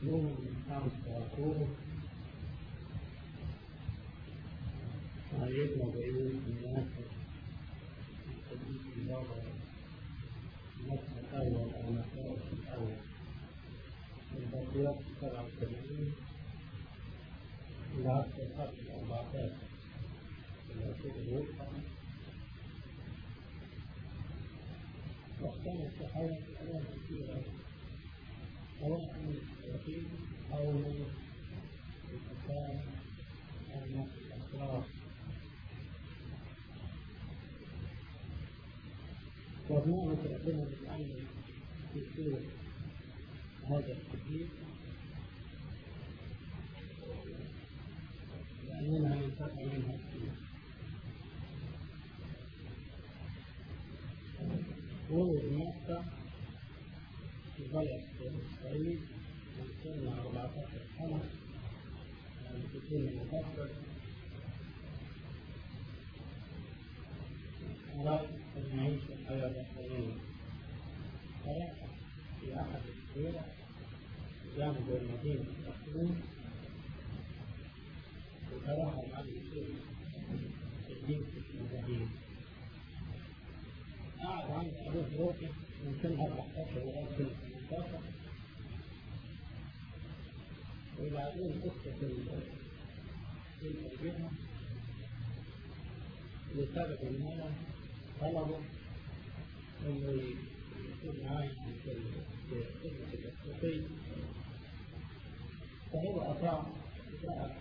يوم خمسة عشر عليكم بعيون الناس الحديث بابا النصف الأول أو النصف الأول البقية سبعة وسبعين إلى الخط الأربعتاشر الأصول الوسطى واختلف في حياة الأيام كثيرة سواء من التوحيد أو من الفساد أو من الأسرار وبنعمة ربنا بتعلم في سورة هذا التكليف لأننا ننتفع منها كثير ولد مكة في بلد الصعيد من سنة 14 سنة يعني في سن المفصل أراد أن يعيش الحياة البشرية فرأى في أحد السيرة جانب المدينة المسلم وترحم عن يسوع الدين في المدينة قعد عند أبوه روحي من سن 14 لغاية سن 18 وبعدين قصة الترجمة لسبب ما طلبوا انه يكون معاي في خدمة التسويقية فهو أطاع جاء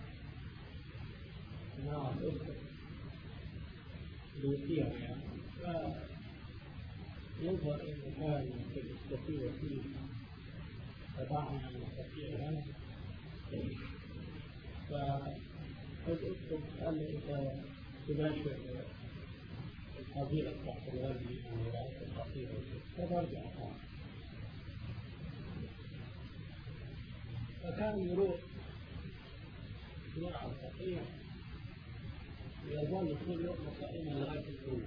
مع الأسرة ليطيع يعني يظهر انه كان في التسويق فيه تبعنا المستطيع هنا فالأسرة قال لي أنت تباشر القضية بتاعت الوالدي أو رئيس الخطيب فبرجع أقام فكان يروح يروح الخطيب ويظل كل يوم قائما لغاية الغروب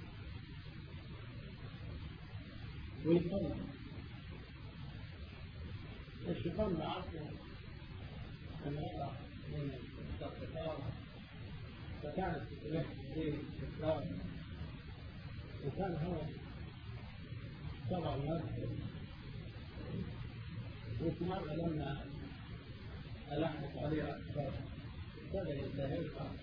ويصلي الشيطان بعثه أن يقع من الاستغفار فكانت تتلف الليل استقرار وكان هو طبعا مسجد وفي مرة لما ألحت عليه أكثر ابتدى يستهلها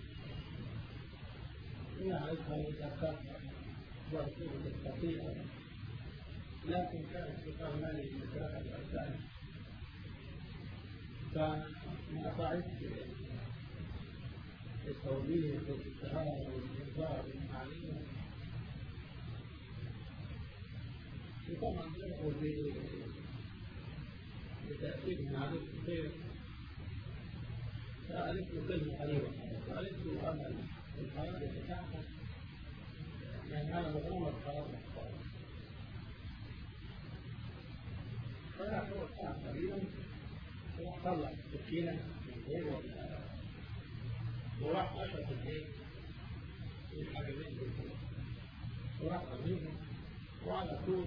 هي عرفها يتكفر ورسولة الخطيئة لكن كان الشيطان مالي يتكفر الأسان فما أطاعتش التوبيخ والاتهام والاستهزاء بالمعلومة وطبعا يدخل بتأكيد من عليك الخير فقالت له كلمة قريبة قالت له أمل الحياة بتاعتك يعني أنا مغرمة بحياة محترمة فأنا هو ساعة قريبا وراح طلع السكينة من جوه وراح أشرف البيت الحاجبين دول وراح أبيهم وعلى طول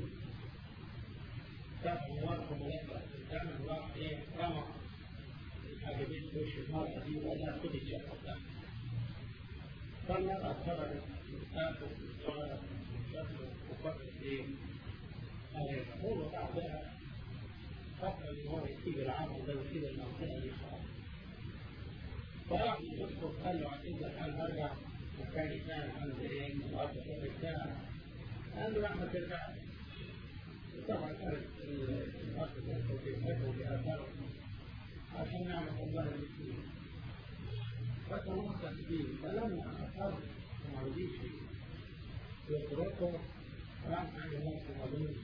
تابع مواقف ملاقة الكامل وراح إيه رمى الحاجبين في وش المرأة دي وقال لها خدي الشقة بتاعتك فالمرأة خرجت تاكل وصارت تاكل وفكرت إيه هو بعدها فكر إن هو يسيب العمل ده ويسيب المنطقة دي خالص فراح يدخل قال له عايز هل هرجع مكاني كان عند ايه الارض بتاعه قال له لا ما ترجعش طبعا كانت الارض في حيث في اثاره عشان نعمة الله المسلمين فتوقف فيه فلما اثر ما رضيش يتركه راح عند الناس المظلوم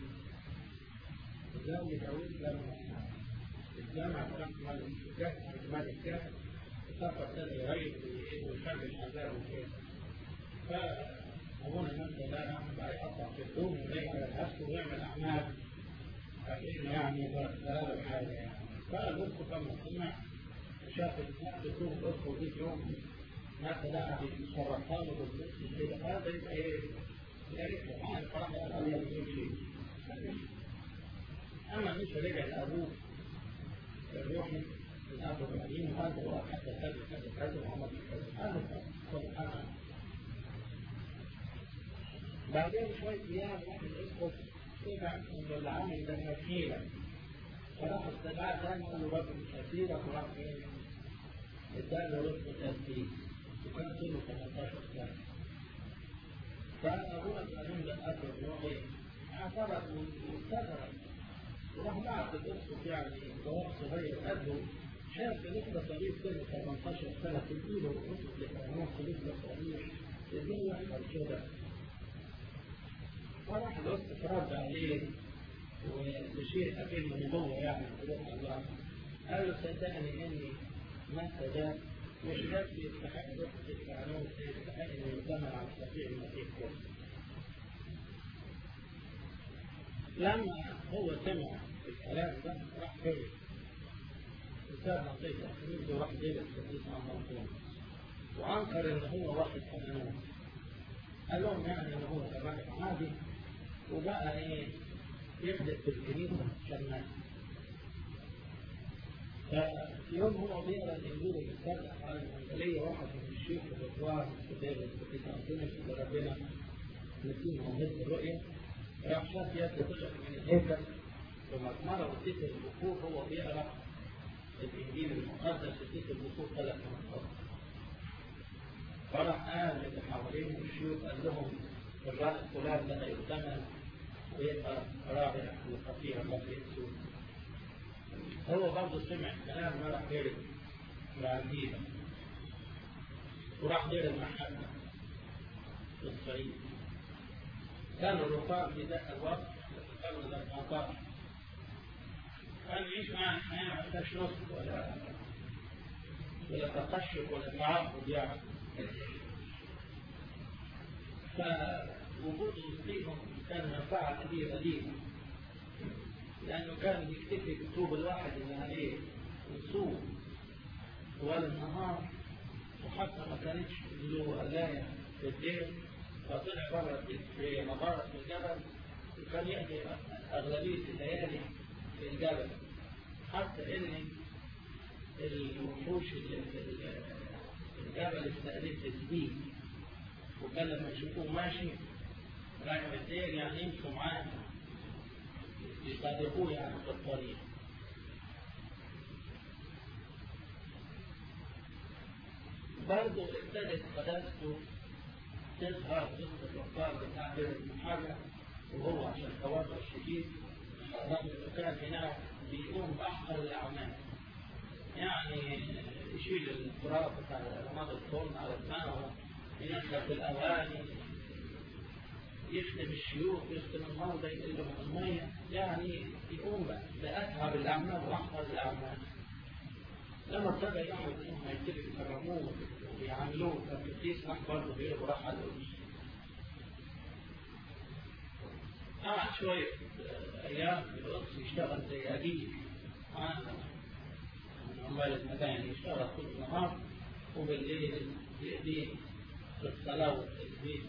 وزوج داوود لما الجامعة كانت مال الكهف مال الكهف سفر ثاني غير ويخلي العذاب وكده فأبونا نفسه لا نعمل بقى يقطع في الدوم ويجي على نفسه ويعمل أعمال يعني هذا الحاجة يعني فالأسقف لما سمع شاف نفس الدوم الأسقف دي يوم ناس لا يصرفها له بالنسبة كده هذا يبقى إيه؟ يا ريت سبحان الفرح الأبيض يمشي أما مش رجع لأبوه الروحي من أب إبراهيم وهذا هو حتى كذا كذا كذا وعمل كذا هذا هو الحق بعدين شوية أيام واحد اسقف سمع إن العامل ده مكيلا فراح استدعاه تاني قال له رجل كثيرة وراح إيه اداله رتبة تسديد وكان سنه 18 سنة فأبونا إبراهيم ده أب الروحي اعترض واستغرب وراح بعت الاسقف يعني جواب صغير قده شاف لسه صغير سنه 18 سنه في ايده واسقف لقانون لسه صغير ازاي يحصل كده؟ فراح الاسقف رد عليه وبشيء اكيد من جوه يعني روح الله قال له صدقني اني ما صدق مش بس يستحق رتبة القانون يستحق انه يؤتمن على الشفيع المسيح كله لما هو سمع الكلام ده راح جري وساب منطقة الحدود وراح جري الحديث عن مرحوم وأنكر إن هو واحد كمان قال لهم يعني إن هو كمان عادي وبقى إيه يخدم في الكنيسة كمان ففي يوم هو بيقرا الانجيل وبيتفتح على الانجيليه واحد من الشيوخ الرضوان في عندنا في ربنا نسيم موهبه الرؤيه راح شاف يد طلع من الهيكل ومزمره وسيف البخور هو بيقرا الانجيل المقدس وسيف البخور ثلاث مرات فراح قال اللي حواليهم الشيوخ قال لهم الراس فلان ده يؤتمن ويبقى رابع وخطير الله يسوع هو برضه سمع كلام ما راح غير العزيزة وراح غير المحبة في الصعيد كانوا الرفاق في ذاك الوقت قبل ال 14 كان يعيش معاه الحياة ما فيهاش نصب ولا ولا تقشف ولا تعبد يعني فوجوده فيهم كان منفعة كبيرة ليهم لأنه كان يكتفي بكتب الواحد اللي عليه يصوم طوال النهار وحتى ما كانتش له قلاية في الليل فطلع بره في مغارة في الجبل وكان يأتي أغلبية الليالي في الجبل حتى إن الوحوش اللي في الجبل استأذنت بيه وكان لما يشوفوه ماشي كانوا بالليل يعني يمشوا معاه يصادقوه يعني في الطريق برضه ابتدت قداسته تظهر قصة الوقار بتاع بير المحرر وهو عشان توقع الشديد الرجل كان هناك بيقوم بأحقر الأعمال يعني يشيل التراب بتاع رماد الفرن على دماغه ينشف الأواني يخدم الشيوخ يخدم المرضى يقلهم المية يعني يقوم بأتعب الأعمال وأحقر الأعمال لما ابتدى يعمل انهم هيبتدوا يكرموه ويعاملوه كقديس راح برضه غيره وراح على القدس. قعد شوية أيام في القدس يشتغل زي أديب معانا من عمال المباني يشتغل طول النهار وبالليل يقضي في الصلاة والتسبيح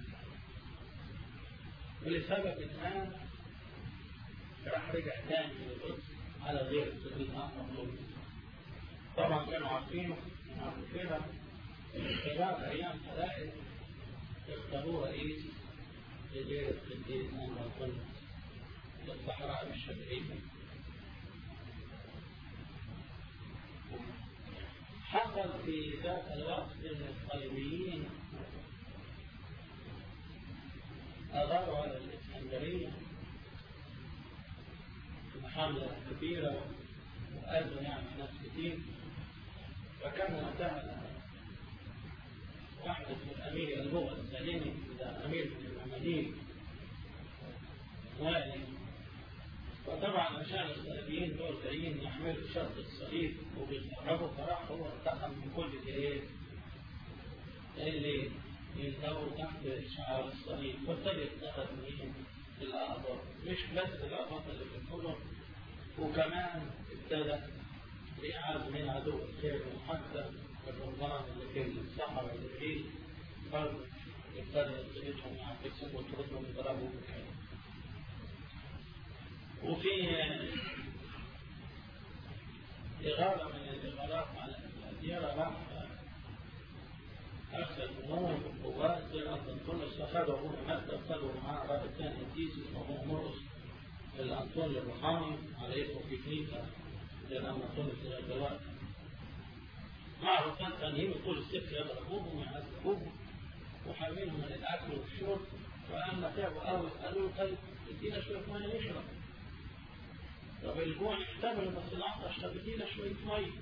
ولسبب ما راح رجع تاني للقدس على غير السبيل أحمد طبعا كانوا عارفينه عارفين كده خلال أيام حدائق اختاروه رئيس لدير القديس أمر القدس في الصحراء الشرقية حصل في ذات الوقت ان الصليبيين أغاروا على الإسكندرية حملة كبيرة وأذوا يعني ناس كتير فكان وقتها واحدة من أمير اللغة السليمي إلى أمير من المعمدين والي وطبعا عشان الصليبيين دول جايين يحملوا شرط الصليب وبيتقربوا فراح هو انتقم من كل الايه اللي يلتقوا تحت شعار الصليب فابتدى يتخذ منهم الأعضاء مش بس الأعضاء اللي في الكلهم وكمان ابتدى يعاد من عدو الخير وحتى الرمضان اللي في الصحراء اللي فيه برضه ابتدى يضربهم يعكسهم ويطردهم يضربوا بالكلام وفي راح أرسل أمور وقوات زي أنطونيوس أخذوا أبونا مكة أخذوا معاه راجل ثاني قديس اسمه مرقس الأنطوني الروحاني على اسمه في كنيسة زي الأنطونيوس لغاية دلوقتي مع رهبان ثانيين طول السكة يضربوهم ويعذبوهم وحارمينهم من الأكل والشرب فلما تعبوا قوي قالوا له طيب ادينا شوية مية نشرب طب الجوع يحتمل بس العطش طب ادينا شوية مية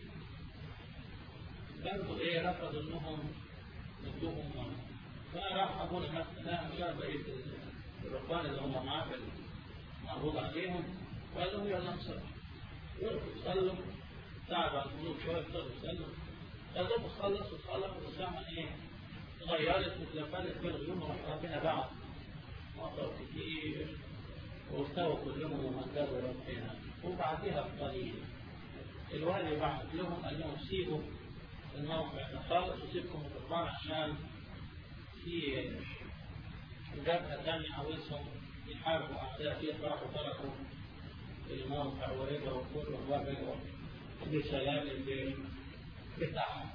برضه ايه رفضوا انهم يدوهم مية فراح ابونا مثلا جاب بقية الرهبان اللي هم معاه معروض عليهم وقال لهم يلا نصلي وقفوا يصلوا تعب على القلوب شوية ابتدوا يصلوا قالوا خلص وخلص والساعة ايه غيرت واتلفلت في الغيوم وراح ربنا بعض مطر كتير واستووا كلهم ومكروا ربنا وبعدها بقليل الوالي بعت لهم قال لهم سيبوا الموقع ده خالص وسيبكم القربان عشان في جبهة ثانية عاوزهم يحاربوا أعداء فيه راحوا تركوا الموقع ورجعوا كلهم ورجعوا بسلام البيت بتاعهم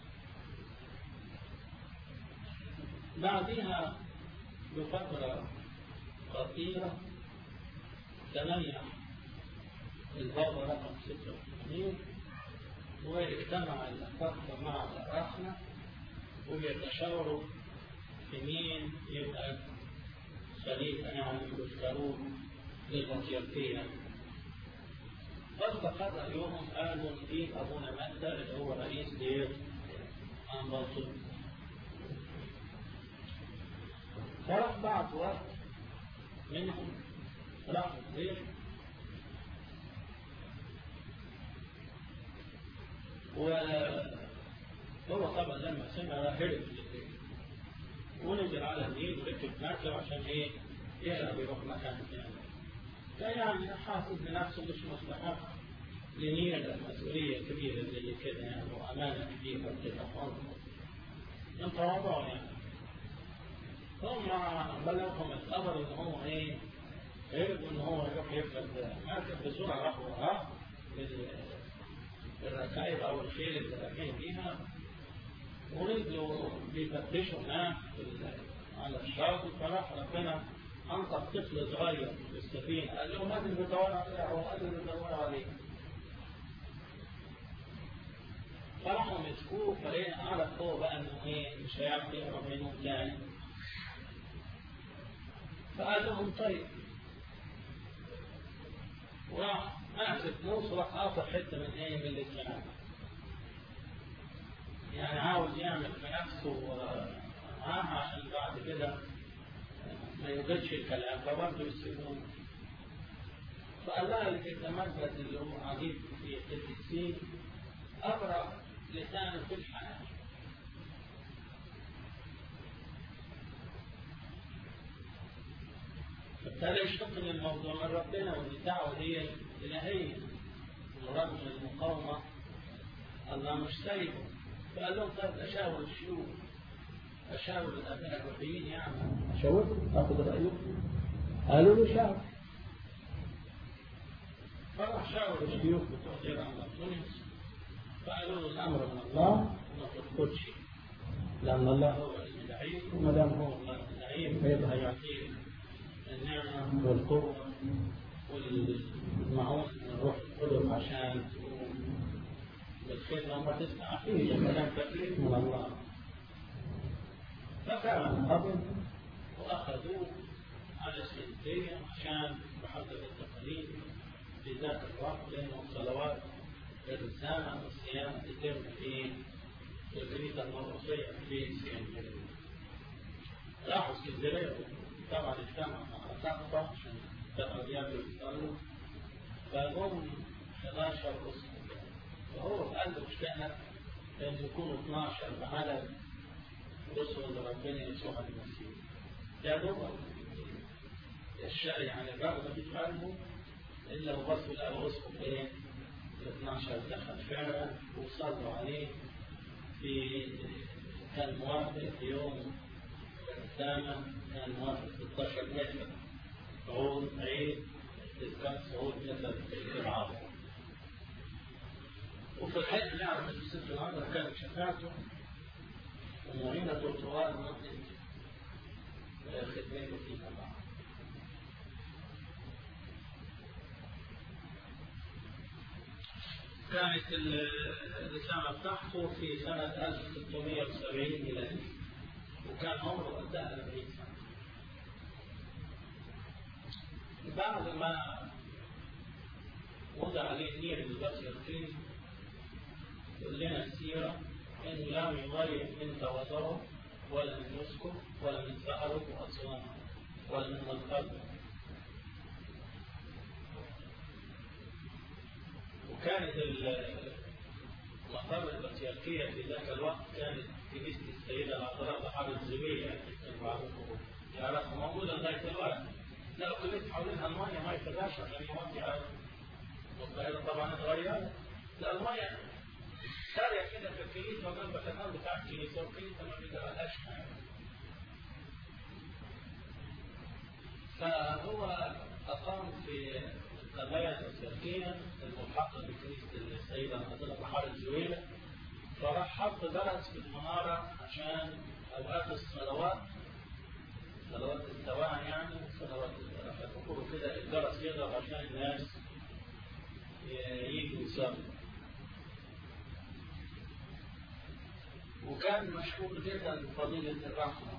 بعدها بفترة قصيرة ثمانية البابا رقم 86 واجتمع الأخوة مع الرحمة ويتشاوروا في مين يبقى خليفة يعني يذكرون للمطيرتين فاستقر يوم قالوا نجيب أبونا مادة اللي هو رئيس دير أنباطو فراح بعض وقت منهم راح الدير وهو طبعا لما سمع هرب للدير ونزل على النيل وركب مركب عشان ايه يهرب يروح مكان ثاني فيعني حاسس بنفسه مش مستحق لنيل المسؤولية كبيرة زي كده يعني وأمانة كبيرة كده خالص من تواضع يعني ثم بلغهم الخبر إن هو إيه هرب إن هو يروح يركب مركب بسرعة راح وراه بالركائب أو الخيل اللي رايحين بيها ونزلوا بيفتشوا هناك على الشاطئ فراح ربنا أنطق طفل صغير في السفينة قال له ما أدري بدور عليه أو ما أدري بدور عليه فراحوا مسكوه فلقينا عرف هو بقى إنه إيه مش هيعرف يهرب منهم تاني فقال لهم طيب وراح ماسك موس وراح قاطع حتة من إيه من الإسلام يعني عاوز يعمل في نفسه معاها عشان بعد كده ما يوجدش الكلام فبرضه يسيبون فقال لها اللي تتمركز اللي هو عجيب في التكسير أقرأ لسانه في الحياة فابتدى يشتق من الموضوع من ربنا وان الدعوة دي إلهية ورغم المقاومة الله مش سايبه فقال لهم طيب أشاور الشيوخ أشاور الأبناء الروحيين يعني شاورهم أخذ رأيهم قالوا له شاور فراح شاور الشيوخ بتوع دير عن تونس فقالوا له الأمر من الله وما ترفضش لأن الله هو الزعيم وما دام هو الله الزعيم فيبقى يعطيه النعمة والقوة والمعون من الروح القدس عشان بالخير لما تسمع فيه كلام تكليف من الله فكان قبل وأخذوه على سنتين عشان بحسب التقاليد في ذات الوقت لأنه الصلوات الرسالة والصيام تتم في الكنيسة المرقسية في اسكندرية. راحوا اسكندرية طبعا اجتمعوا مع سقطة عشان تقضيات يصلوا فهم 11 أسرة وهو قال له كانت أن يكونوا 12 بعدد رسل ربنا يسوع المسيح يا دوب الشرع يعني الرغبة في قلبه إلا وبصوا لقوا اسمه إيه؟ ال 12 دخل فعلا وصلوا عليه في كان موافق في يوم الثامن كان موافق 16 متر صعود عيد استسلام صعود مثل العظم وفي الحقيقة نعرف أن ست العذراء كانت شفاعته ومعينة طوال مدة خدمته فيها بعض كانت الرسالة بتاعته في سنة 1670 ميلادي وكان عمره قدها 40 سنة بعد ما وضع عليه نير البصرتين يقول لنا السيرة إنه لم يغير من تواتره ولا من نسكه ولا من سهره وأصوانه ولا من القلب وكانت المقام البطريركية في ذاك الوقت كانت كنيسة السيدة العذراء بحر الزبية يعرفها موجودة لغاية الوقت لو كنت حوالينها المية ما يتباش عشان يودي على والظاهرة طبعا اتغيرت لا المية سارية كده في الكنيسة وجنب الحمام بتاع الكنيسة والكنيسة ما بيدرهاش فهو أقام في القضايا التركية الملحقة بكنيسة السيدة الحضرة بحار الزويلة فراح حط درس في المنارة عشان أوقات الصلوات صلوات السواع يعني صلوات فتذكروا كده الجرس يضرب عشان الناس يجوا يصلوا وكان مشهور جدا بفضيلة الرحمة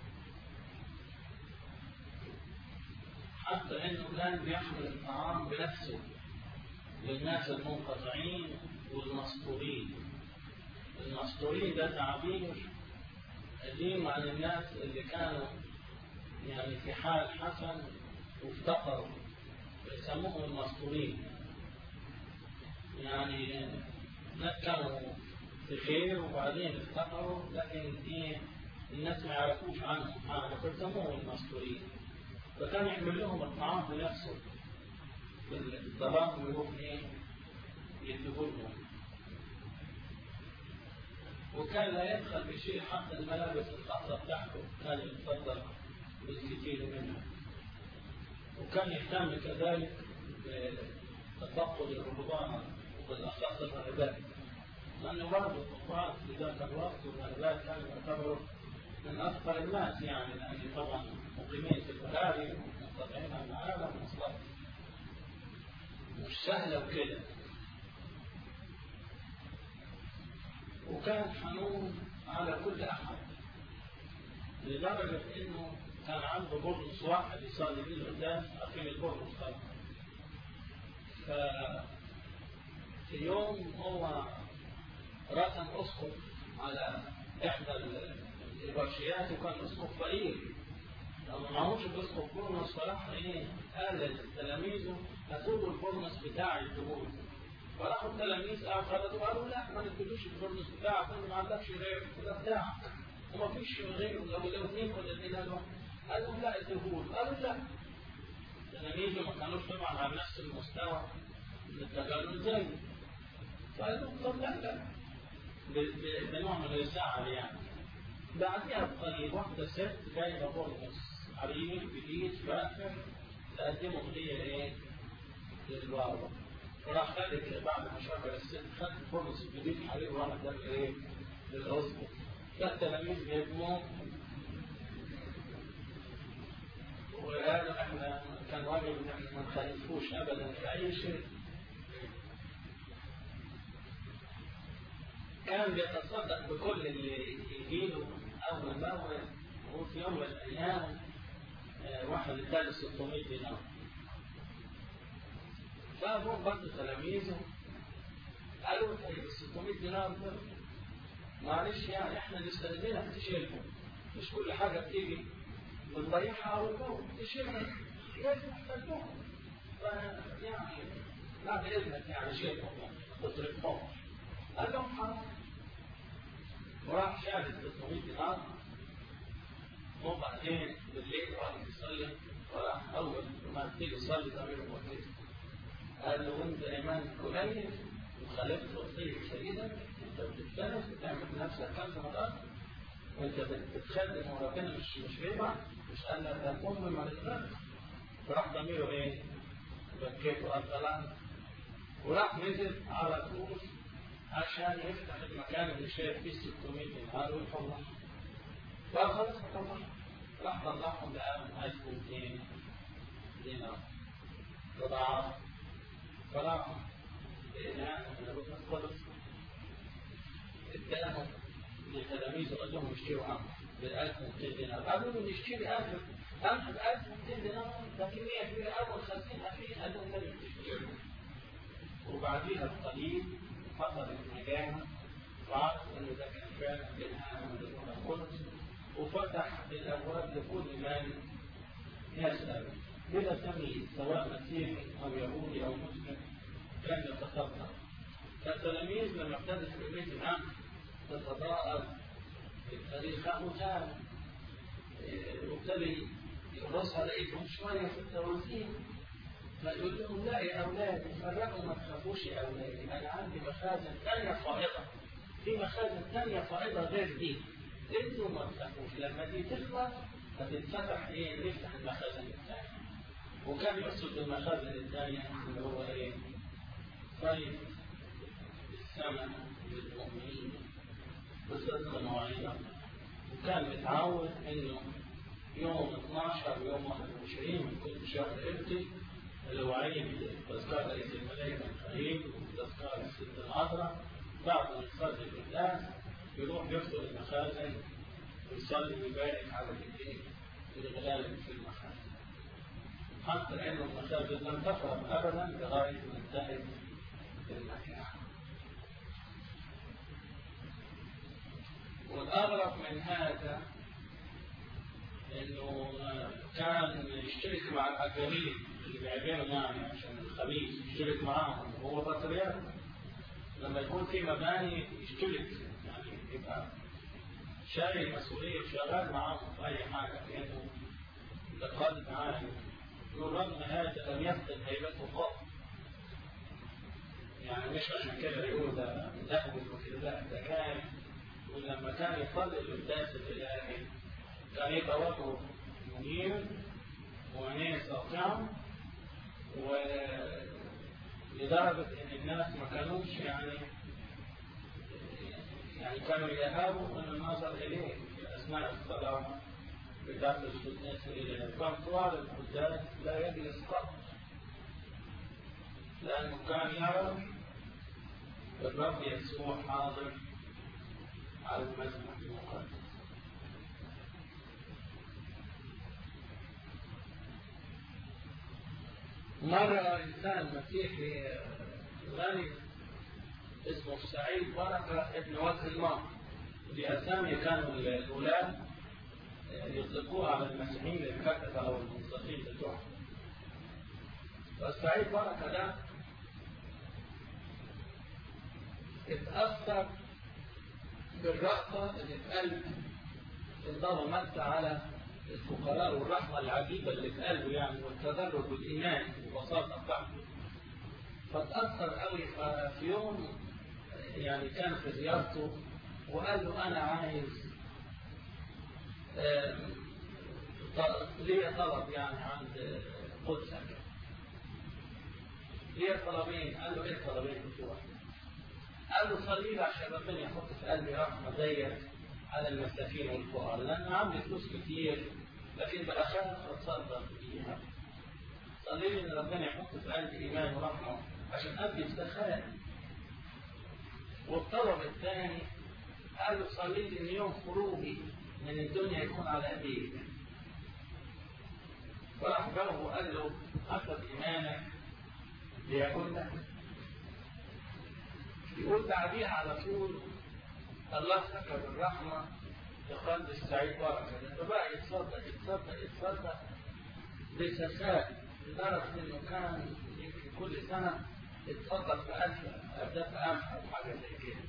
حتى انه كان بيحمل الطعام بنفسه للناس المنقطعين والمسطورين المسطورين ده تعبير قديم عن الناس اللي كانوا يعني في حال حسن وافتقروا يسموهم المسطورين يعني ناس كانوا في خير وبعدين افتقروا لكن ايه الناس ما يعرفوش عنهم حاجه فسموهم المسطورين فكان يحمل لهم الطعام بنفسه الطعام ويروح ايه يديهولهم وكان لا يدخل بشيء حتى الملابس الخاصه بتاعته كان يتصدق بالكثير منها وكان يهتم كذلك بتفقد الرهبان وبالاخص الراهبات لانه برضه الفقراء في ذاك الوقت والراهبات كانوا يعتبروا من أفقر الناس يعني لأن طبعا مقيمين في البراري ومنقطعين عن العالم مصلحة مش سهلة وكده وكان حنون على كل أحد لدرجة إنه كان عنده برنس واحد يصلي به القدام أقيم البرنس طبعا ف في يوم هو رسم أسقف على إحدى الإبرشيات وكان اسقف فقير لما معهوش الاسقف بورنس فراح ايه قال لتلاميذه هاتوا البورنس بتاعي ادوه فراحوا التلاميذ اخذوا قالوا لا ما نديلوش البورنس بتاعك انت ما عندكش غيره ده بتاعك وما فيش غيره لو لو اثنين ولا اثنين قالوا قال لهم لا ادوه قالوا لا تلاميذه ما كانوش طبعا على نفس المستوى من التجارب زيه فقال لهم طب لا لا بنوع من الزعل يعني بعدها بقليل واحدة ست جايبة بورنس عريض جديد فاخر تقدمه هدية ايه؟ للبابا فراح خدت بعد ما شغل الست خد البورنس الجديد حرير وراح ده ايه؟ للأسبوع فالتلاميذ بيبنوا وقالوا احنا كان واجب ان احنا ما نخالفوش ابدا في اي شيء كان بيتصدق بكل اللي يجيله أول بأول وفي يوم من الأيام واحد اداله 600 دينار فأبوه برضه تلاميذه قالوا طيب ال 600 دينار دول معلش يعني احنا نستخدمها تشيلهم مش كل حاجة بتيجي بنضيعها على الجو تشيلها لازم نحتاجهم فيعني بعد إذنك يعني شيلهم ما تتركهمش قال لهم حرام وراح شاهد 600 دينار وبعدين بالليل راح يصلي وراح اول ما تيجي تصلي تعمل وكيل قال له انت ايمانك قليل وخالفت وصيه سيدك انت بتتجلس بتعمل نفسك خمس مرات وانت بتخدم وربنا مش مش بيبع مش قال لك ده ام ما رزقك فراح ضميره ايه؟ بكيت وقال طلع وراح نزل على طول عشان يفتح المكان اللي شايف فيه 600 دينار ويطلع فخلاص طلع راح طلعهم بقى 1200 دينار تضاعف فراح خلص اداهم لتلاميذه قال لهم اشتروا عنه بال 1200 دينار قالوا له نشتري 1000 1000 ب 1200 دينار ده كميه كبيره اول 50 20 قال لهم لازم تشتروا وبعديها بقليل حصلت مجاعه وعرف انه ده كان فعلا بالهام من القدس وفتح الابواب لكل من يسال بلا تمييز سواء مسيحي او يهودي او مسلم كان يتصدق فالتلاميذ لما ابتدت كليه الامن تتضاءل التاريخ مثال وابتدي يبص عليهم شويه في التوازين فيقول لهم لا يا اولادي فرقوا ما تخافوش يا اولادي انا عندي مخازن ثانيه فائضه في مخازن ثانيه فائضه غير دي انتوا ما تخافوش لما دي تخلص هتتفتح ايه نفتح المخازن الثانيه وكان يقصد المخازن الثانيه اللي هو ايه طيب السماء للمؤمنين بالصدق موعظه وكان متعود انه يوم 12 ويوم 21 من كل شهر ابتي اللي هو عيد تذكار رئيس الملائكة الخليل وتذكار الست العذراء بعد ما يصلي القداس يروح يفطر المخازن ويصلي ويبارك على الايدين الغالب في المخازن حتى انه المخازن لم تفرغ ابدا لغايه ما انتهت المكان والاغرب من هذا انه كان يشترك مع الاجانب اللي بيعجبهم يعني عشان الخبيث يشترك معاهم وهو بطريرك لما يكون في مباني يشترك يعني يبقى شايل مسؤولية وشغال معاهم في أي حاجة لأنه لقد تعالى يقول رغم هذا لم يفقد هيبته قط يعني مش عشان كده يقول ده لهو وكده لا ده كان ولما كان يصلي القداس الإلهي كان يبقى وجهه منير وعينيه ساطعة ولدرجة إن الناس ما كانوش يعني يعني كانوا يهابوا من النظر إليه في أثناء الصلاة بداخل القداس الإلهي كان طوال القداس لا يجلس قط لأنه كان يرى الرب يسوع حاضر على المسبح المقدس مرة إنسان مسيحي غني اسمه سعيد بركة ابن وجه الماء دي أسامي كانوا الأولاد يطلقوها على المسيحيين الكتبة أو المنصفين بتوعهم فالسعيد بركة ده اتأثر بالرأفة اللي في قلب البابا متى على الفقراء والرحمة العجيبة اللي في قلبه يعني والتدرج والإيمان والبساطة بتاعته فتأثر قوي في يوم يعني كان في زيارته وقال له أنا عايز ليه طلب يعني عند قدسك ليه طلبين قال له ايه الطلبين بتوعك قال له صلي لي عشان ربنا يحط في قلبي رحمه زيك على المساكين والفقراء لان عندي فلوس كتير لكن بخاف اتصرف فيها صلي لي ان ربنا يحط في قلبي ايمان ورحمه عشان ابدي بسخاء والطلب الثاني قال له صلي لي ان يوم خروجي من الدنيا يكون على ايديك فراح جاوبه وقال له اخذ ايمانك ليكون لك يقول بعديها على طول الله سكب الرحمة لقلب السعيد بركة فبقى يتصدق يتصدق يتصدق بسخاء لدرجة انه كان يمكن كل سنة يتصدق بألف أرداف قمح أو حاجة زي كده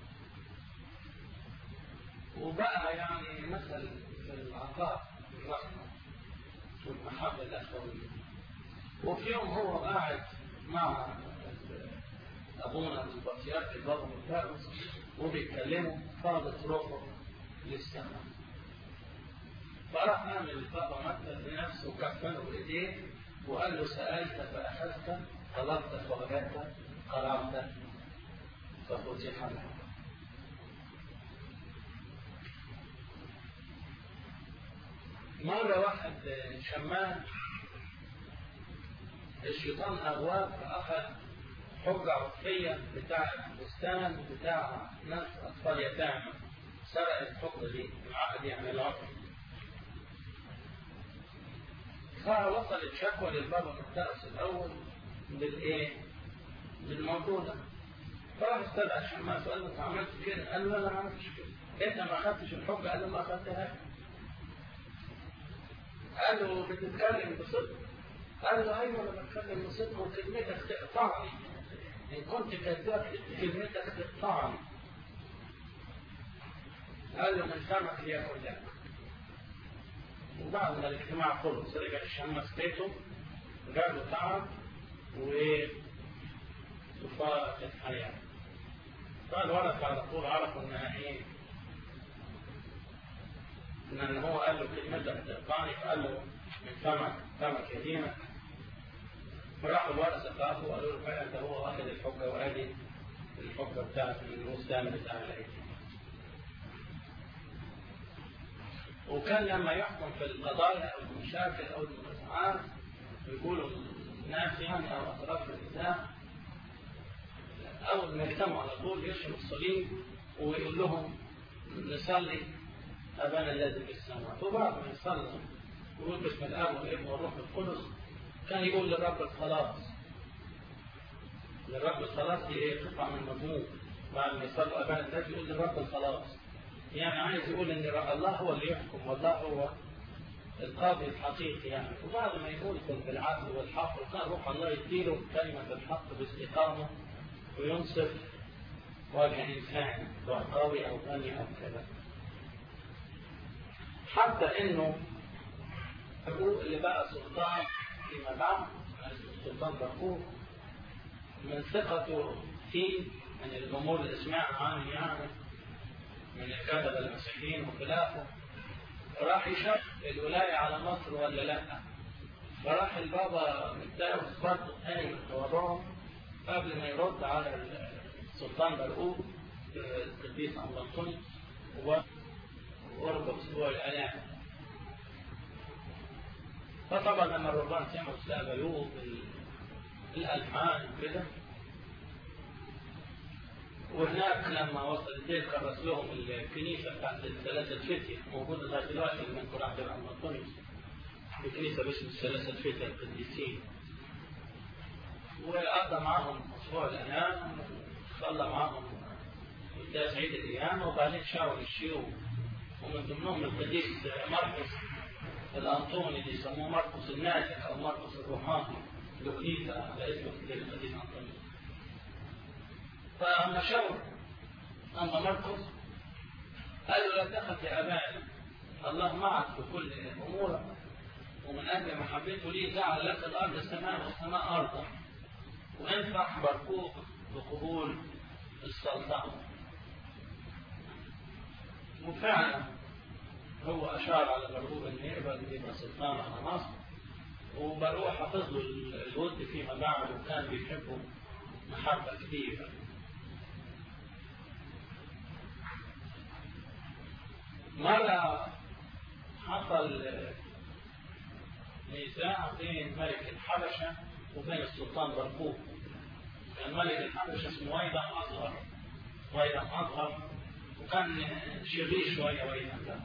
وبقى يعني مثل في العطاء الرحمة والمحبة الأخوية وفي يوم هو قاعد مع أبونا البطيارك البابا متاوس وبيتكلموا فاضت روحه للسماء فراح نعمل البابا مثل لنفسه وكفنه بإيديه وقال له سألت فأخذت طلبت فوجدت قرأت ففتح له مرة واحد شمام الشيطان أغواه فأخذ حجة عرفية بتاع بستان بتاع ناس أطفال يتامى سرق الحجة دي العقد يعني العقد فوصلت شكوى للبابا المدرس الأول بالإيه؟ بالموضوع ده فراح استدعى الشماس وقال له أنت عملت كده؟ قال له لا ما عملتش كده أنت ما أخذتش الحجة؟ قال له ما أخذتهاش قال له بتتكلم بصدق قال له ايوه انا بتكلم بصدق وكلمتك تقطعني ان كنت كذاب كلمتك تقطعني قال له من فمك ليكن لك وبعد ما الاجتماع خلص رجع الشمس بيته جاب له تعب و وفارق الحياه فالولد على طول عرفوا انها ايه ان هو قال له كلمتك تقطعني فقال له من فمك فمك يتيمك فراحوا الورثه بتاعته وقالوا له فعلا ده هو واخد الحجه وادي الحجه بتاعت الوسام بتاع اليتيم وكان لما يحكم في القضايا او المشاكل او المنازعات يقولوا الناس يعني او اطراف الاسلام اول ما يجتمعوا على طول يرسم الصليب ويقول لهم نصلي أبانا الذي في السماء وبعد ما يصلي ويقول باسم الآب والابن والروح القدس كان يقول للرب الخلاص للرب الخلاص دي ايه قطعة من مضمون بعد ما يصلي أبانا الذي يقول للرب الخلاص يعني عايز يقول ان الله هو اللي يحكم والله هو القاضي الحقيقي يعني وبعد ما يقولكم بالعدل والحق وكان روح الله يديله كلمة الحق باستقامة وينصف وجه إنسان سواء قوي أو غني أو كذا حتى انه ابوه اللي بقى سلطان فيما بعد السلطان برقوق من ثقته فيه من الامور اللي سمعها عنه يعني من الكتبه المسيحيين وخلافه راح يشق الولايه على مصر ولا لا فراح البابا متجوز برضه تاني من وضعهم قبل ما يرد على السلطان برقوق القديس أنطونيوس وقرب أسبوع الآلام فطبعا لما الرهبان سمعوا استقبلوه بالألحان وكده وهناك لما وصل الليل كرس لهم الكنيسة بتاعت الثلاثة فتية موجودة لغاية دلوقتي اللي من راح عبد أنطونيوس الكنيسة باسم الثلاثة فتية القديسين وقضى معاهم أسبوع الأنام صلى معاهم قداس عيد القيامة وبعدين شاور الشيوخ ومن ضمنهم القديس مرقس الأنطوني اللي يسموه مرقس الناجح أو مرقس الروحاني له كنيسة على اسم القديس أنطوني فأما شاور أما مرقس قال له لا تخف يا أبانا الله معك في كل أمورك ومن أجل محبته لي جعل لك الأرض السماء والسماء أرضا وانفح بركوك بقبول السلطان وفعلا هو أشار على برهوب أن يقبل يبقى سلطان على مصر وبروح حافظ له الود فيما بعد وكان بيحبه محبة كبيرة مرة حصل نزاع بين ملك الحبشة وبين السلطان برقوق كان ملك الحبشة اسمه ويدا أصغر ويدا أصغر وكان شرير شوية ويدا ده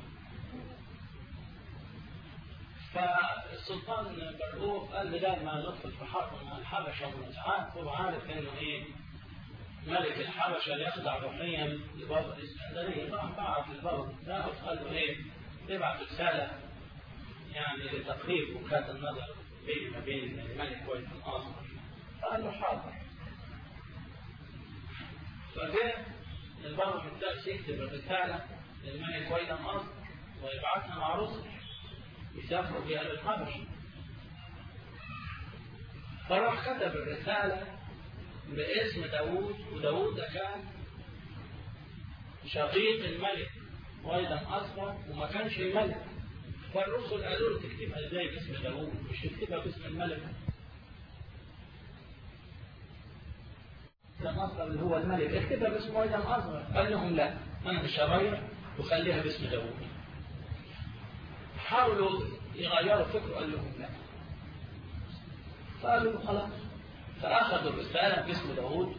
فالسلطان برقوق قال بدل ما ندخل في حرب مع الحبشة والنزاعات هو عارف انه ايه ملك الحبشة يخضع روحيا لبابا الإسكندرية راح بعت للبابا بتاعه وقال له ايه تبعت رسالة يعني لتقريب وكالة النظر بين ما بين الملك والآخر قال له حاضر فجاء البابا الدرس يكتب الرسالة للملك ويدا مصر ويبعثها مع رسل يسافروا بها للحبش فراح كتب الرسالة باسم داوود وداوود ده كان شقيق الملك ويدا أصغر وما كانش الملك فالرسل قالوا له تكتبها ازاي باسم داوود مش تكتبها باسم الملك كان أصغر اللي هو الملك اكتبها باسم وايدا أصغر قال لهم لا أنا مش هغير وخليها باسم داوود حاولوا يغيروا فكره قال لهم لا قالوا خلاص فأخذوا الرسالة باسم داوود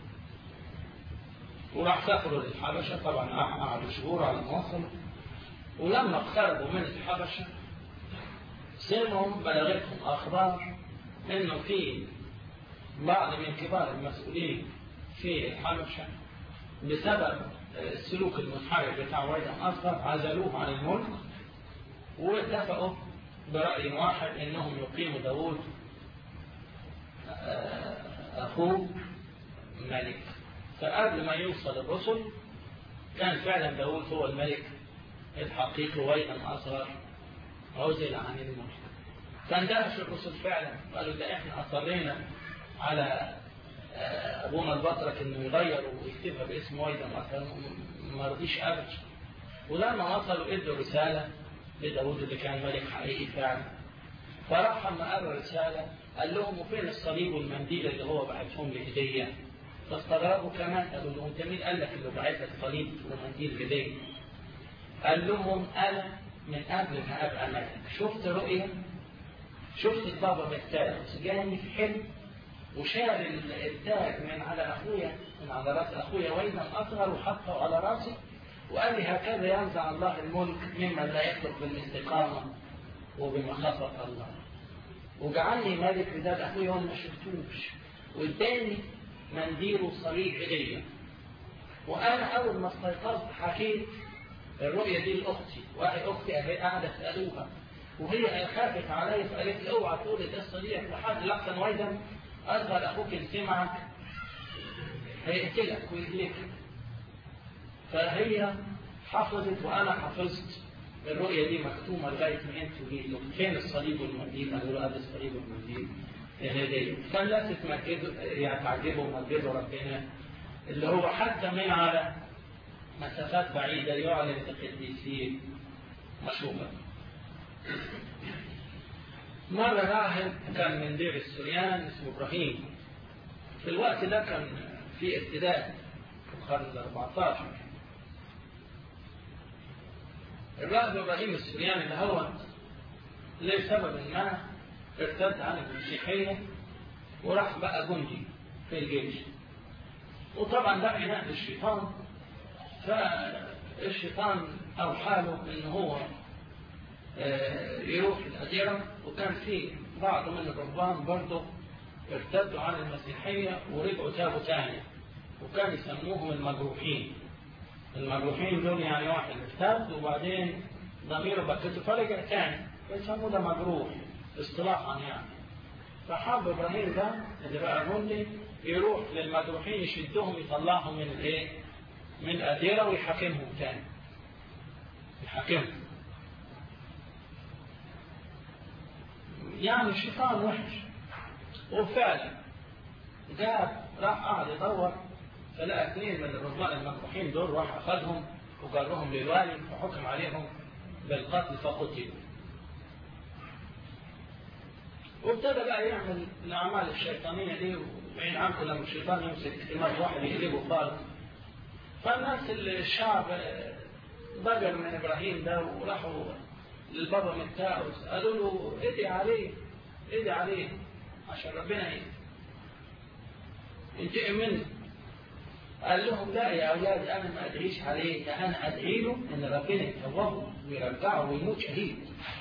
وراح سافروا للحبشة طبعا قعدوا شهور على ما وصلوا ولما اقتربوا من الحبشة سمعوا بلغتهم أخبار إنه في بعض من كبار المسؤولين في الحبشة بسبب السلوك المنحرف بتاع ويدا أصغر عزلوه عن الملك واتفقوا برأي واحد إنهم يقيموا داوود أخوه ملك فقبل ما يوصل الرسل كان فعلا داوود هو الملك الحقيقي ويدا أصغر عزل عن الملك فاندهش الرسل فعلا قالوا ده احنا أصرينا على أبونا البطرك إنه يغير ويكتبها باسم ويدا مثلا ما رضيش أبدا ولما وصلوا ادوا رسالة لداود اللي كان ملك حقيقي فعلا فراح لما قرا الرسالة قال لهم وفين الصليب والمنديل اللي هو بعتهم لي هدية فاستغربوا كمان قالوا له انت مين قال لك انه بعت لك صليب ومنديل هدية قال لهم انا من قبل ما ابقى ملك شفت رؤية شفت البابا بالتاج جاني في حلم وشال التاج من على اخويا من على راس اخويا وينا اصغر وحطه على راسي وقال لي هكذا ينزع الله الملك ممن لا يخلق بالاستقامة وبمخافة الله وجعلني ملك بذات أخويا وأنا ما شفتوش واداني منديل وصليب هدية وأنا أول ما استيقظت حكيت الرؤية دي لأختي وأخي أختي أهي قاعدة تسألوها وهي خافت علي فقالت لي اوعى تقول القصة دي لحد لحسن ويدا أصغر أخوك اللي سمعك هيقتلك ويهلكك فهي حفظت وأنا حفظت الرؤية دي مكتومة لغاية ما انتوا جيتوا فين الصليب والمنديل قالوا له هذا الصليب والمنديل الهدية فالناس تمجدوا يعني تعجبوا ومجدوا ربنا اللي هو حتى من على مسافات بعيدة يعلن القديسين مشهورا مرة راهب كان من دير السريان اسمه إبراهيم في الوقت ده كان في ابتداء في القرن ال 14 الراهب ابراهيم السرياني ده هو لسبب ما ارتد عن المسيحية وراح بقى جندي في الجيش وطبعا ده عناء الشيطان فالشيطان أوحى له إن هو يروح الأديرة وكان في بعض من الرهبان برضه ارتدوا عن المسيحية ورجعوا تابوا تاني وكان يسموهم المجروحين المجروحين دول يعني واحد ارتد وبعدين ضميره بكته فرجع تاني فيسموه ده مجروح اصطلاحا يعني فحب ابراهيم ده اللي بقى جندي يروح للمجروحين يشدهم يطلعهم من الايه؟ من الأديرة ويحاكمهم تاني يحاكمهم يعني الشيطان وحش وفعلا جاب راح قعد يدور فلقى اثنين من الرهبان المجروحين دول راح اخذهم وجرهم للوالي وحكم عليهم بالقتل فقتلوا وابتدى بقى يعمل الاعمال الشيطانيه دي وبعين عنكم لما الشيطان يمسك احتمال واحد يقلبه خالص فالناس الشعب ضجر من ابراهيم ده وراحوا للبابا متاوس قالوا له ادعي عليه ادعي عليه عشان ربنا ينتقم منه قال لهم لا يا أولاد أنا ما أدعيش عليه ده أنا أدعي له إن ربنا يتوبه ويرجعه ويموت شهيد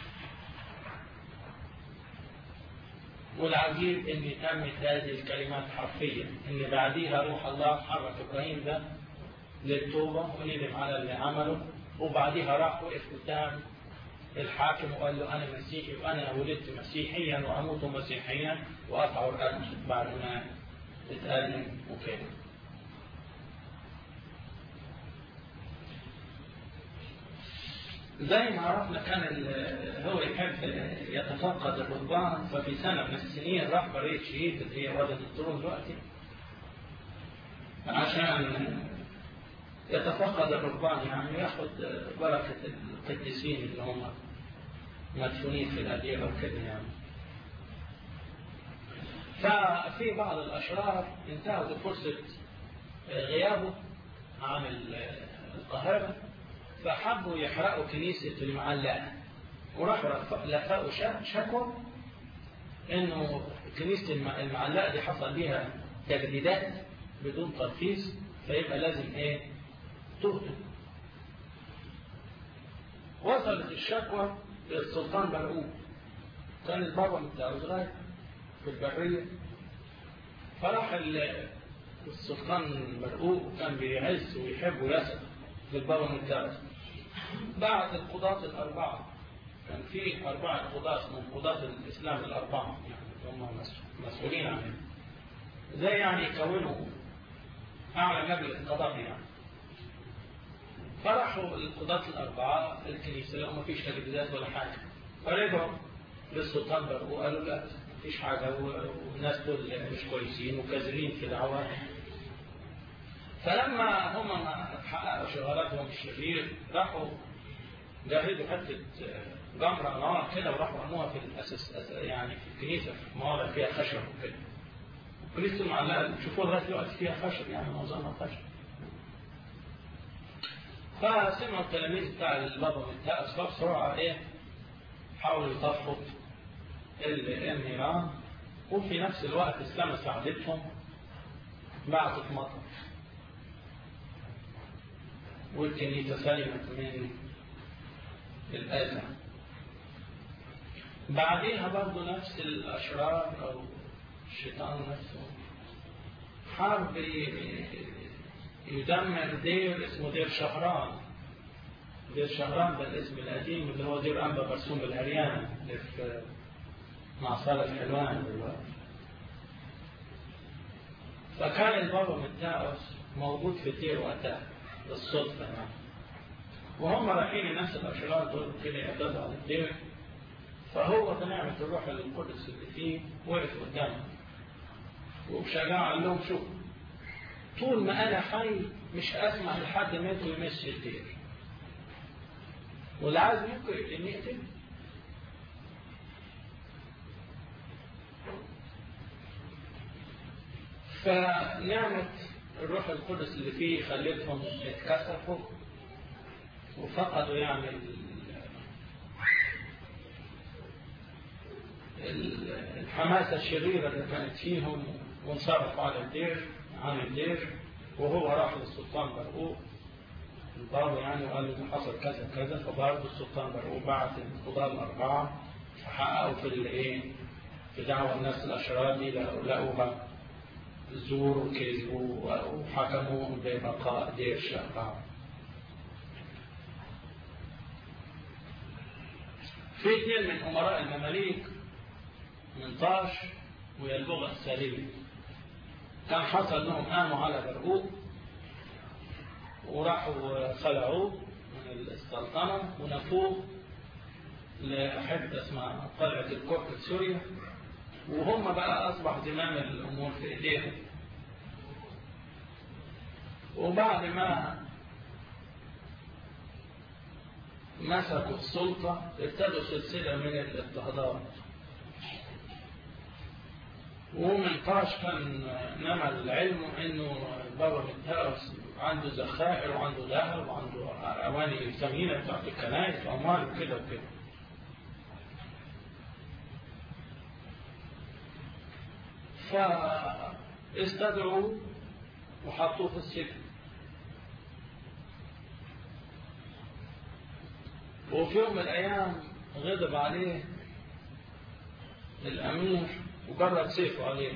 والعجيب إن تمت هذه الكلمات حرفيا إن بعديها روح الله حرك إبراهيم ده للتوبة وندم على اللي عمله وبعديها راح وقف قدام الحاكم وقال له أنا مسيحي وأنا ولدت مسيحيا وأموت مسيحيا وأقطع القلب بعد ما اتقدم وكده زي ما عرفنا كان هو يحب يتفقد الرهبان ففي سنة من السنين راح برية شهيد اللي هي وادي الطرون دلوقتي عشان يتفقد الرهبان يعني ياخد بركة القديسين اللي هم مدفونين في الأديرة وكده يعني ففي بعض الأشرار انتهزوا فرصة غيابه عن القاهرة فحبوا يحرقوا كنيسة المعلقة وراحوا لفقوا شكوى انه كنيسة المعلقة دي حصل بيها تجديدات بدون ترخيص فيبقى لازم ايه تهدم وصلت الشكوى للسلطان برقوق كان البابا بتاعه صغير في البرية فراح السلطان برقوق كان بيعز ويحب ويسد للبابا متاز بعد القضاة الأربعة كان في أربعة قضاة من قضاة الإسلام الأربعة يعني هم مسؤولين عنهم زي يعني يكونوا أعلى مجلس قضاء يعني فرحوا القضاة الأربعة في الكنيسة لو ما فيش تجديدات ولا حاجة فرجعوا للسلطان برقوق وقالوا لا مفيش حاجة والناس دول مش كويسين وكاذبين في دعوات فلما هم ما حققوا شغلاتهم الشرير راحوا جهزوا حتة جمرة نار كده وراحوا رموها في الأساس يعني في الكنيسة في مواضع فيها خشب وكده الكنيسة المعلقة شوفوا لغاية دلوقتي فيها خشب يعني معظمها خشب فسمعوا التلاميذ بتاع البابا متهأس فبسرعة ايه حاولوا يطفوا النيران وفي نفس الوقت السماء ساعدتهم بعثت مطر والكنيسة سلمت من الأذى بعديها برضه نفس الأشرار أو الشيطان نفسه حرب يدمر دير اسمه دير شهران دير شهران ده الاسم القديم اللي هو دير أنبا برسوم بالهريان اللي في معصرة حلوان دلوقتي فكان البابا متاوس موجود في الدير وقتها بالصدفة يعني وهم رايحين نفس الأشرار دول كده يعتدوا على الدير فهو بنعمة الروح القدس اللي فيه وقف قدامهم وبشجاعة قال لهم شوف طول ما أنا حي مش أسمح لحد منكم يمس الدير واللي عايز منكم إن يقتل فنعمة الروح القدس اللي فيه خلتهم يتكسفوا وفقدوا يعني الحماسة الشريرة اللي كانت فيهم وانصرفوا على الدير عن الدير وهو راح للسلطان برقوق البابا يعني وقال له حصل كذا كذا فبرضه السلطان برقوق بعت القضاة الأربعة فحققوا في الايه في دعوة الناس الأشرار دي لقوها زور وكذب وحكموا ببقاء دير شهر في اثنين من أمراء المماليك من طاش ويلبغ السليم كان حصل انهم قاموا على برقوق وراحوا خلعوه من السلطنة ونفوه لحتة اسمها قلعة الكرك في سوريا وهم بقى أصبح زمام الأمور في إيديهم وبعد ما مسكوا السلطة ابتدوا سلسلة من الاضطهادات ومن طاش كان نمى العلم انه بابا متهرس عنده ذخائر وعنده ذهب وعنده اواني ثمينه بتاعت الكنائس واموال وكده وكده فاستدعوا وحطوه في السجن وفي يوم من الأيام غضب عليه الأمير وجرد سيفه عليه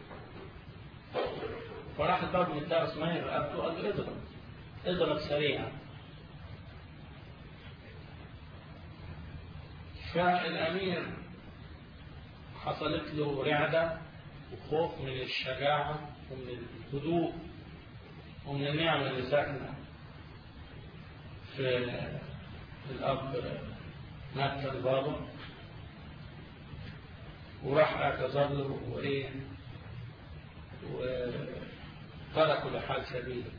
فراح الباب من الدرس ما رقبته قال له اضرب اضرب سريعا فالأمير حصلت له رعدة وخوف من الشجاعة ومن الهدوء ومن النعمة اللي ساكنة في الأب مكة البابا وراح اعتذر له وإيه وتركوا لحال سبيله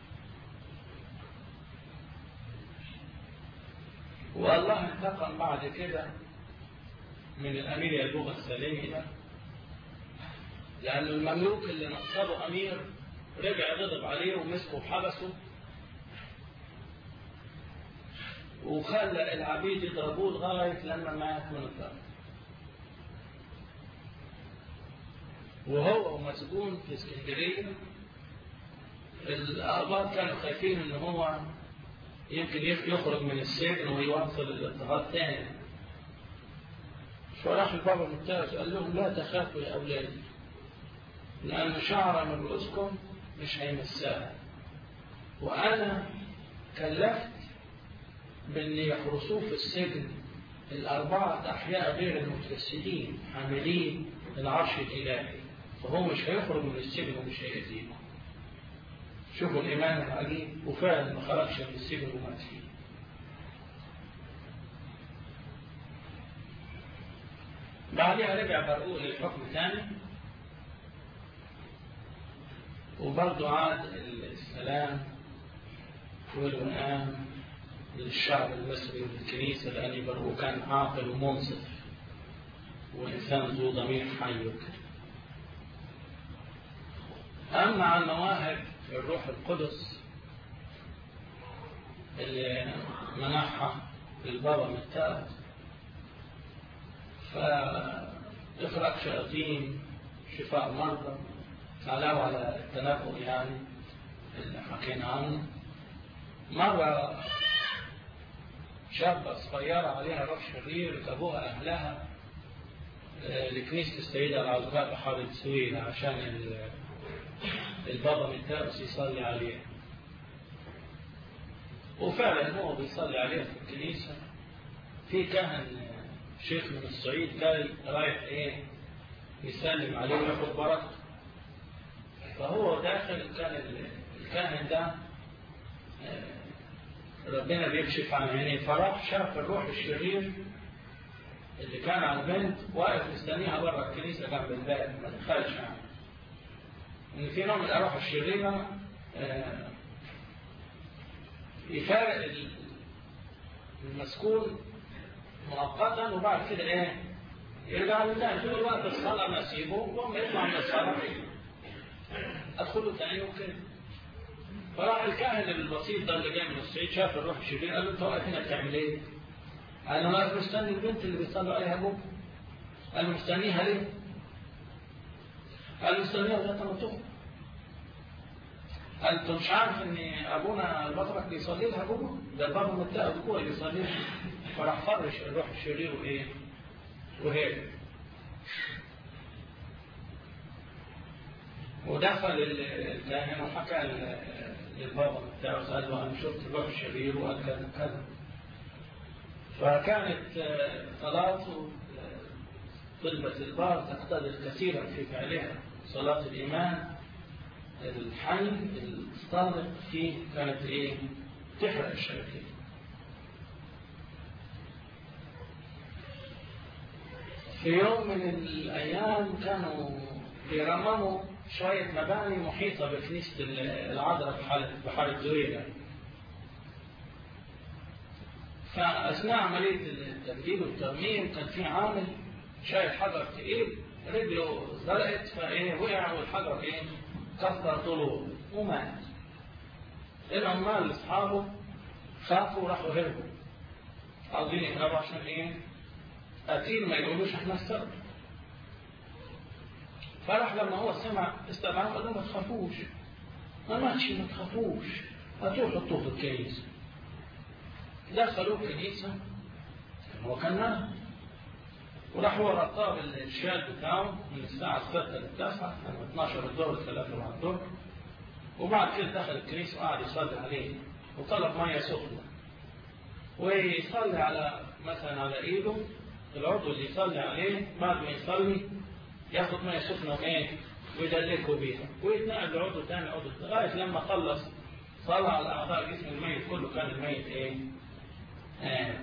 والله انتقم بعد كده من الأمير يلبوغ السليمي ده لأن المملوك اللي نصبه أمير رجع غضب عليه ومسكه وحبسه وخلى العبيد يضربوه لغاية لما مات من الضرب وهو مسجون في اسكندرية الآباء كانوا خايفين ان هو يمكن يخرج من السجن ويواصل الاضطهاد تاني فراح البابا المتاز قال لهم لا تخافوا يا أولادي لأن شعر من رؤوسكم مش هيمسها وأنا كلفت بأن يحرسوه في السجن الأربعة أحياء غير المتجسدين حاملين العرش الإلهي فهو مش هيخرج من السجن ومش هيأذيهم شوفوا الإيمان العجيب وفعلا ما خرجش من السجن ومات فيه بعدها رجع برقوق للحكم ثاني وبرضه عاد السلام والوئام للشعب المصري وللكنيسة لأن برقوق كان عاقل ومنصف وإنسان ذو ضمير حي وكده أما عن مواهب الروح القدس اللي منحها البابا متاز فإخراج شياطين شفاء مرضى علاوة على التنبؤ يعني اللي حكينا عنه مرة شابة صغيرة عليها روح شرير جابوها أهلها لكنيسة السيدة العذراء بحارة سويل عشان البابا متاس يصلي عليها وفعلا هو بيصلي عليها في الكنيسة في كهن شيخ من الصعيد جاي رايح ايه يسلم عليه وياخد بركته فهو داخل كان الكاهن ده ربنا بيكشف عن عينيه فراح شاف الروح الشرير اللي كان على البنت واقف مستنيها بره الكنيسه جنب الباب ما دخلش يعني ان في نوع من الارواح الشريره يفارق المسكون مؤقتا وبعد كده ايه يرجع لله طول الوقت الصلاه ما اسيبه وهم يطلع من الصلاه ادخله تاني وكده فراح الكاهن البسيط ده اللي جاي من الصعيد شاف الروح الشرير قال له انت واقف هنا بتعمل ايه؟ قال له واقف مستني البنت اللي بيصلوا عليها ابوك قال له مستنيها ليه؟ قال له مستنيها لغايه ما تخرج قال انت مش عارف ان ابونا البطرك بيصلي لها ابوه ده البابا متقى ابوه بيصلي لها فراح فرش الروح الشرير وايه؟ وهيك ودخل الكاهن وحكى للبابا بتاعه قال له انا شفت الروح الشرير وقال كذا كذا فكانت صلاته طلبة البار تقتدر كثيرا في فعلها صلاة الإيمان الحي الصادق فيه كانت إيه تحرق الشياطين في يوم من الأيام كانوا بيرمموا شوية مباني محيطة بكنيسة العذراء في بحارة زويلة فأثناء عملية التبديل والترميم كان في عامل شايل حجر تقيل رجله زرقت فايه وقع والحجر ايه كسر طوله ومات العمال اصحابه خافوا وراحوا هربوا عاوزين يهربوا عشان ايه قتيل ما يقولوش احنا السبب فراح لما هو سمع استدعاه قال له ما تخافوش ما ماتش ما تخافوش هاتوه حطوه في الكنيسه دخلوا الكنيسه هو كان نام وراح هو رطاب الشال بتاعه من الساعة 6 ل 9 كان 12 الظهر 3 مع الظهر وبعد كده دخل الكنيسة وقعد يصلي عليه وطلب مية سخنة ويصلي على مثلا على ايده العضو اللي يصلي عليه بعد ما يصلي ياخد مية سخنة وايه ويدلكه بيها ويتنقل لعضو تاني عضو لغاية لما خلص صلى على أعضاء جسم الميت كله كان الميت ايه آه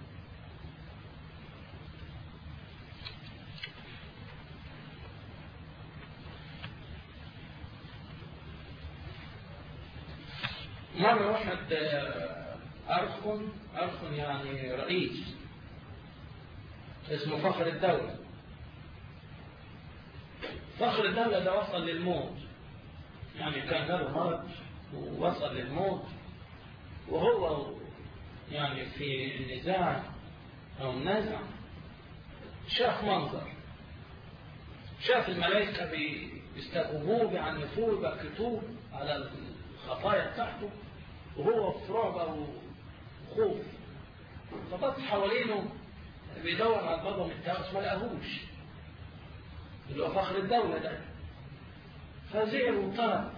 مرة واحد أرخن أرخن يعني رئيس اسمه فخر الدولة فخر الدولة ده وصل للموت يعني كان له مرض ووصل للموت وهو يعني في النزاع أو النزع شاف منظر شاف الملائكة بيستجوبوه بيعنفوه يبكتوه على الخطايا بتاعته وهو في رعب أو خوف فبص حوالينه بيدور على البابا متاوس ما لقاهوش اللي هو فخر الدولة ده فزعل وطرد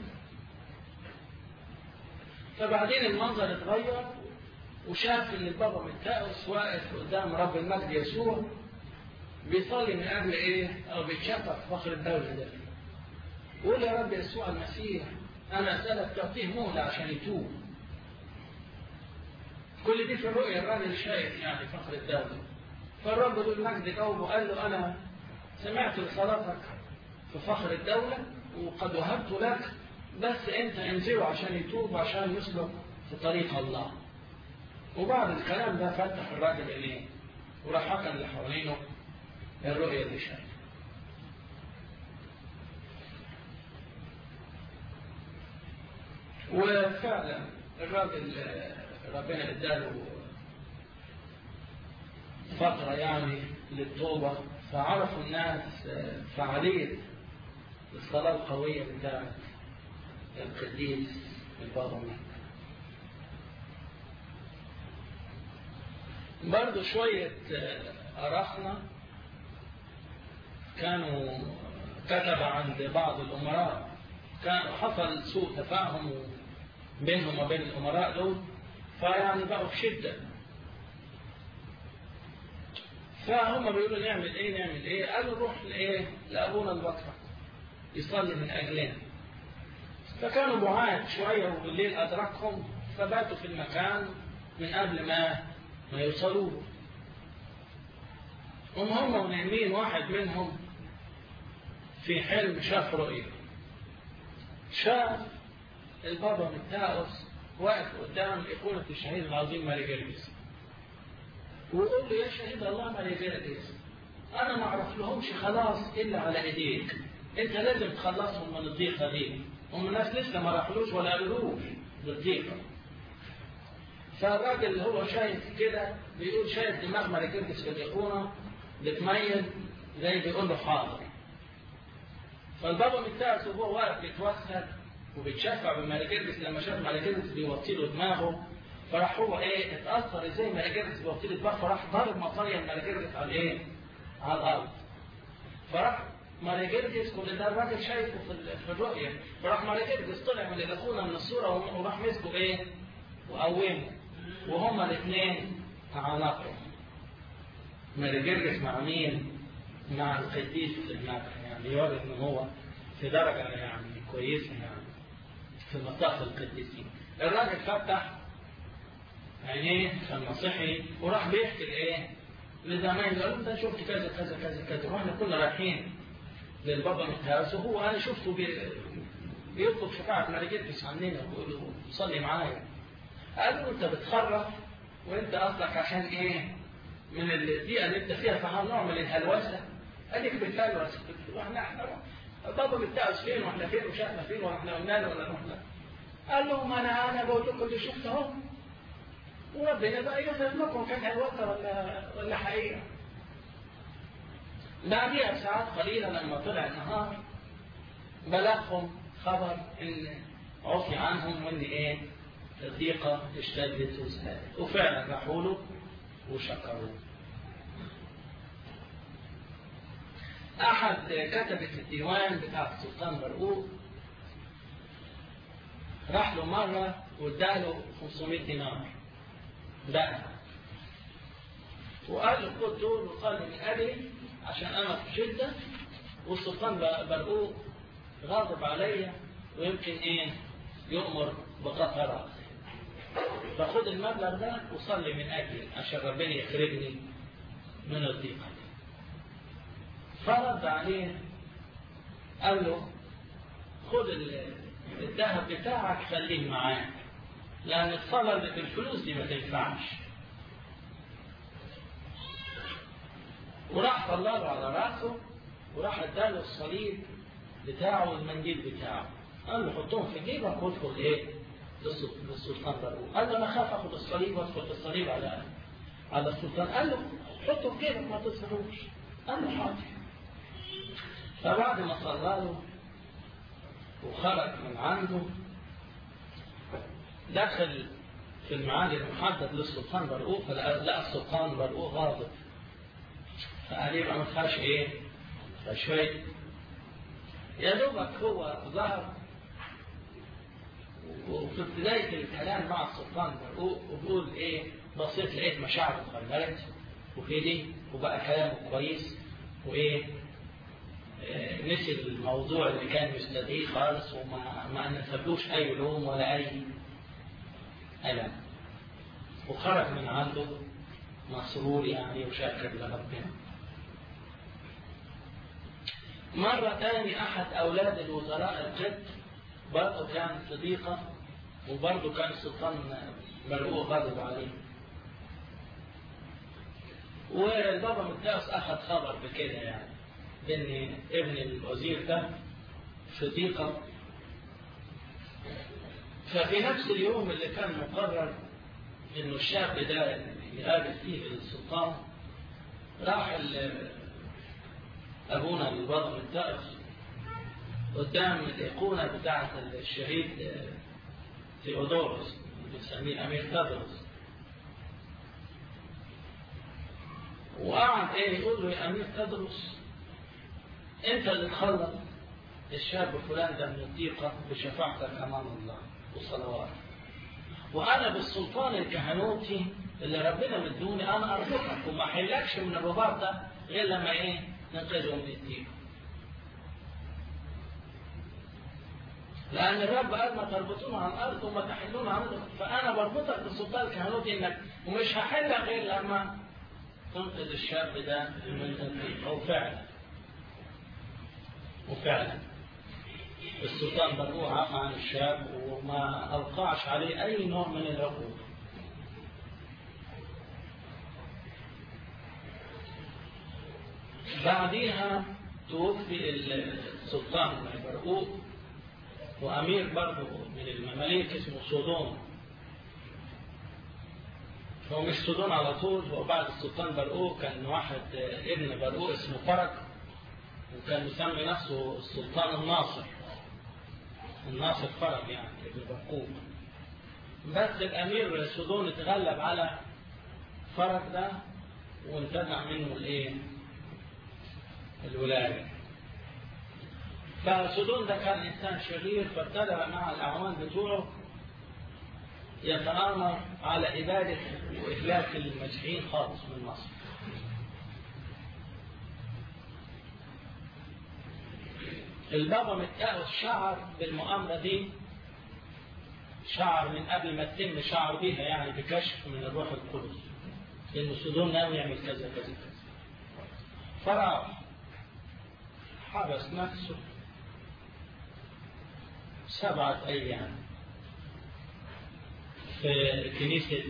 فبعدين المنظر اتغير وشاف ان البابا متاوس واقف قدام رب المجد يسوع بيصلي من اجل ايه او بيتشفع في فخر الدولة ده يقول يا رب يسوع المسيح انا اسالك تعطيه مهله عشان يتوب كل دي في الرؤيا الراجل شايف يعني فخر الدولة فالرب ذو المجد جاوبه وقال له انا سمعت صلاتك في فخر الدولة وقد وهبت لك بس انت انزله عشان يتوب عشان يسلك في طريق الله وبعد الكلام ده فتح الراجل عينيه وراح حكى اللي حوالينه الرؤية اللي شايفها وفعلا الراجل ربنا اداله فترة يعني للتوبة فعرفوا الناس فعالية الصلاة القوية بتاعت القديس البابا برضه شوية أرخنا كانوا كتب عند بعض الأمراء كان حصل سوء تفاهم بينهم وبين الأمراء دول فيعني بقوا في شدة فهم بيقولوا نعمل ايه نعمل ايه قالوا نروح لايه لابونا البكر يصلي من اجلنا فكانوا بعاد شويه وبالليل ادركهم فباتوا في المكان من قبل ما ما يوصلوا له هم هم ونايمين واحد منهم في حلم شاف رؤيا شاف البابا متاوس واقف قدام إيقونة الشهيد العظيم ماري جرجس ويقول له يا شهيد الله ماري جرجس أنا ما أعرف لهمش خلاص إلا على إيديك أنت لازم تخلصهم من الضيقة دي هم الناس لسه ما راحلوش ولا قالولوش بالضيقة فالراجل اللي هو شايف كده بيقول شايف دماغ ماري جرجس في الإيقونة بتميل زي بيقول له حاضر فالبابا متاعس وهو واقف بيتوسل وبيتشفع بملكيرجس لما شاف ملكيرجس بيوطي له دماغه فراح هو ايه اتاثر ازاي ملكيرجس بيوطي له دماغه فراح ضارب مطايا الملكيرجس على ايه؟ على الارض فراح ملكيرجس كل ده الراجل شايفه في, في الرؤيه فراح ملكيرجس طلع من الاخونا من الصوره وراح مسكه ايه؟ وقومه وهما الاثنين تعانقوا ملكيرجس مع مين؟ مع القديس المدح يعني يوري ان هو في درجه يعني كويسه يعني في مصاف القديسين الراجل فتح عينيه لما صحي وراح بيحكي لايه لزمايله قال له انت شفت كذا كذا كذا كذا واحنا كنا رايحين للبابا متهاوس وهو انا شفته بي... بيطلب شفاعة ملكيتس عننا ويقول له صلي معايا قال له انت بتخرف وانت اصلك عشان ايه من الدقيقه اللي انت فيها فهل نوع من الهلوسه قال لك بتهلوس واحنا احنا بابا متعس فين واحنا فين وشافنا فين واحنا قلنا له ولا رحنا قال لهم انا انا بقول لكم اللي شفت اهو وربنا بقى يغفر لكم كان هلوسه ولا ولا حقيقه بعديها بساعات قليله لما طلع النهار بلغهم خبر ان عفي عنهم وان ايه الضيقه اشتدت وازدادت وفعلا راحوا له وشكروه أحد كتبة الديوان بتاع السلطان برقوق راح له مرة واداله 500 دينار لا وقال له خد دول وقال من أجلي عشان أنا في شدة والسلطان برقوق غاضب عليا ويمكن إيه يؤمر بقطع رأسي فخد المبلغ ده وصلي من أجلي عشان ربنا يخرجني من الضيقة دي فرد عليه قال له خد الذهب بتاعك خليه معاك لأن الصلاة اللي بالفلوس دي ما تنفعش وراح طلع له على راسه وراح اداله الصليب بتاعه والمنديل بتاعه قال له حطهم في جيبك وادخل ايه للسلطان برقوق قال له انا خاف اخد الصليب وادخل بالصليب على على السلطان قال له حطه في جيبك ما تصلوش قال له حاضر فبعد ما صلى له وخرج من عنده دخل في الميعاد المحدد للسلطان برقوق فلقى السلطان برقوق غاضب فقال يبقى ما تخافش ايه فشوية يا دوبك هو ظهر وفي بداية الكلام مع السلطان برقوق وبيقول ايه بصيت لقيت مشاعره اتغيرت وهدي وبقى كلامه كويس وايه آه نسي الموضوع اللي كان مستدعيه خالص وما ما نسبلوش اي لوم ولا اي ألم وخرج من عنده مسرور يعني وشاكر لربنا مرة تاني أحد أولاد الوزراء القبط برضه كان صديقة وبرضه كان السلطان مرقوق غضب عليه والبابا متاس أخذ خبر بكده يعني بأن ابن الوزير ده صديقة ففي نفس اليوم اللي كان مقرر انه الشاب ده يقابل فيه السلطان راح ابونا البابا متاس قدام الايقونه بتاعه الشهيد ثيودوروس بنسميه امير تدرس وقعد ايه يقول له يا امير تدرس انت اللي تخلص الشاب فلان ده من الضيقه بشفاعتك امام الله وصلوات وانا بالسلطان الكهنوتي اللي ربنا مدوني انا ارزقك وما احلكش من الرباط ده غير لما ايه ننقذه من الضيقه لأن الرب قال ما تربطون على الأرض وما تحلون على الأرض فأنا بربطك بالسلطان الكهنوتي إنك ومش هحلك غير لما تنقذ الشاب ده من الضيقة وفعلا وفعلا السلطان برقوق عفى عن الشاب وما أوقعش عليه أي نوع من العقوبة بعديها توفي السلطان برقوق وأمير برضه من المماليك اسمه صودون هو مش صودون على طول هو بعد السلطان برقوق كان واحد ابن برقوق اسمه فرج وكان مسمي نفسه السلطان الناصر الناصر فرج يعني ابن برقوق بس الامير سودون اتغلب على فرج ده وانتزع منه الايه الولايه فسودون ده كان انسان شرير فابتدى مع الاعوان بتوعه يتآمر على إبادة وإهلاك المسيحيين خالص من مصر البابا متقاوس شعر بالمؤامرة دي شعر من قبل ما تتم شعر بيها يعني بكشف من الروح القدس إن سودون ناوي يعمل كذا كذا كذا فراح حبس نفسه سبعة أيام في كنيسة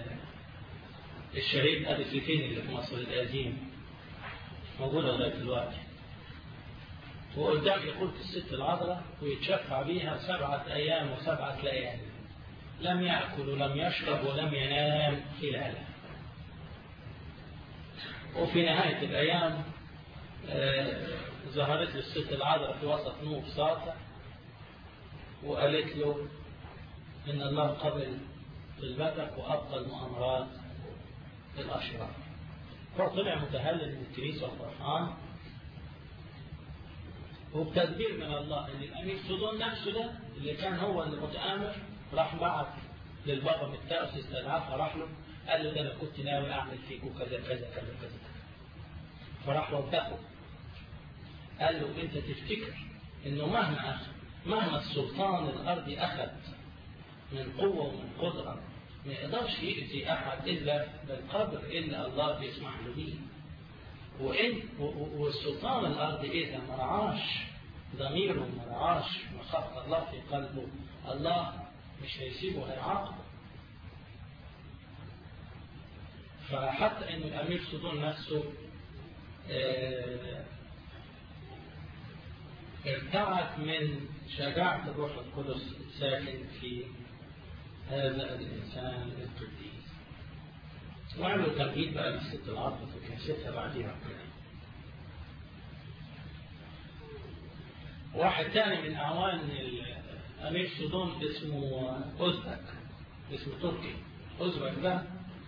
الشهيد أبي سيفين اللي في مصر القديم موجودة لغاية دلوقتي وقدام يقول الست العذراء ويتشفع بيها سبعة أيام وسبعة ليالي لم يأكل ولم يشرب ولم ينام خلالها وفي نهاية الأيام آه ظهرت له الست العذراء في وسط نور ساطع وقالت له إن الله قبل طلبتك وأبقى المؤامرات الأشرار فطلع متهلل من الكنيسة وفرحان وبتدبير من الله ان الامير سودون نفسه ده اللي كان هو اللي متآمر راح بعت للبابا متاوس استدعاه فراح له قال له ده انا كنت ناوي اعمل فيك كذا كذا كذا كذا كذا فراح وبخه قال له انت تفتكر انه مهما اخذ مهما السلطان الارضي اخذ من قوه ومن قدره ما يقدرش يأذي احد الا بالقدر الا الله بيسمح له بيه وإن والسلطان الأرضي إذا ما رعاش ضميره ما رعاش مخافة الله في قلبه الله مش هيسيبه هيعاقبه فحتى إن الأمير سودون نفسه ارتعت من شجاعة الروح القدس الساكن في هذا الإنسان القديس وعملوا تمهيد بقى للست العظمة في كنيستها بعديها واحد تاني من أعوان أمير صدوم اسمه أوزبك اسمه تركي أوزبك ده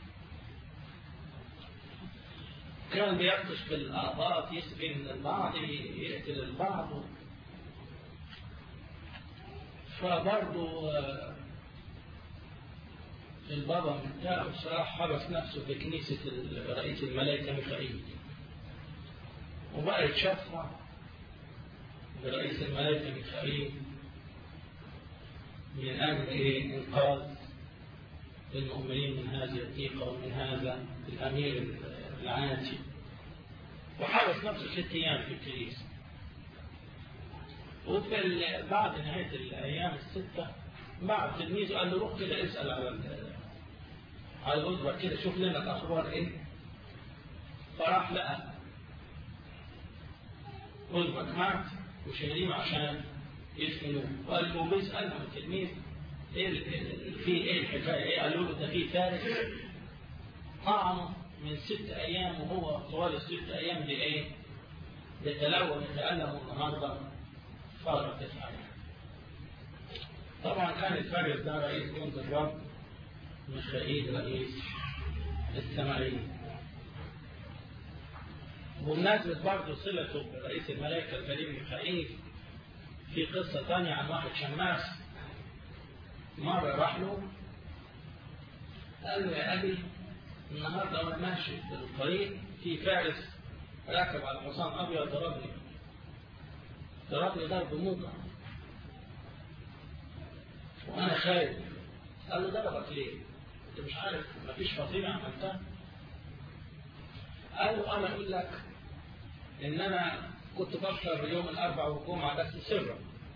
كان بيعطش بالآباط يسقي من البعض يقتل البعض فبرضه البابا بتاعه بصراحة حبس نفسه في كنيسة رئيس الملائكة ميخائيل وبقى يتشفع برئيس الملائكة ميخائيل من أجل إيه إنقاذ المؤمنين من هذه الضيقة ومن هذا الأمير العاتي وحبس نفسه ست أيام في الكنيسة وفي بعد نهاية الأيام الستة بعد تلميذه قال له روح كده اسأل على على الأسرة كده شوف لنا الأخبار إيه فراح لقى أسرة مات وشايلينه عشان يدفنوه وقال له بيسألهم التلميذ إيه في إيه الحكاية إيه قالوا له ده في فارس طعنه من ست أيام وهو طوال الست أيام دي إيه يتلون يتألم النهارده صار تسعة طبعا كان الفارس ده رئيس كنت الرب ميخائيل رئيس السمائيل بمناسبة برضه صلته برئيس الملائكة الكريم ميخائيل في قصة ثانية عن واحد شماس مرة راح له قال له يا أبي النهاردة وأنا ماشي في الطريق في فارس راكب على حصان أبيض ضربني ضربني ضرب موجع وأنا خايف قال له ضربك ليه؟ أنت مش عارف مفيش فصيلة عملتها؟ قال له أنا أقول لك إن أنا كنت بفطر يوم الأربعاء والجمعة بس سرا